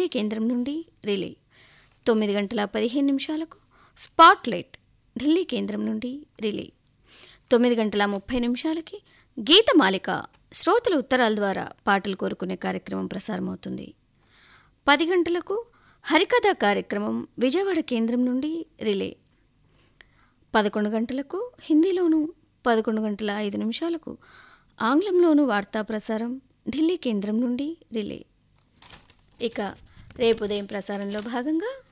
కేంద్రం నుండి రిలే తొమ్మిది గంటల పదిహేను నిమిషాలకు స్పాట్ లైట్ ఢిల్లీ కేంద్రం నుండి రిలే తొమ్మిది గంటల ముప్పై నిమిషాలకి గీతమాలిక శ్రోతల ఉత్తరాల ద్వారా పాటలు కోరుకునే కార్యక్రమం ప్రసారమవుతుంది పది గంటలకు హరికథ కార్యక్రమం విజయవాడ కేంద్రం నుండి రిలే పదకొండు గంటలకు హిందీలోను పదకొండు గంటల ఐదు నిమిషాలకు ఆంగ్లంలోను వార్తా ప్రసారం ఢిల్లీ కేంద్రం నుండి రిలే ఇక రేపు ఉదయం ప్రసారంలో భాగంగా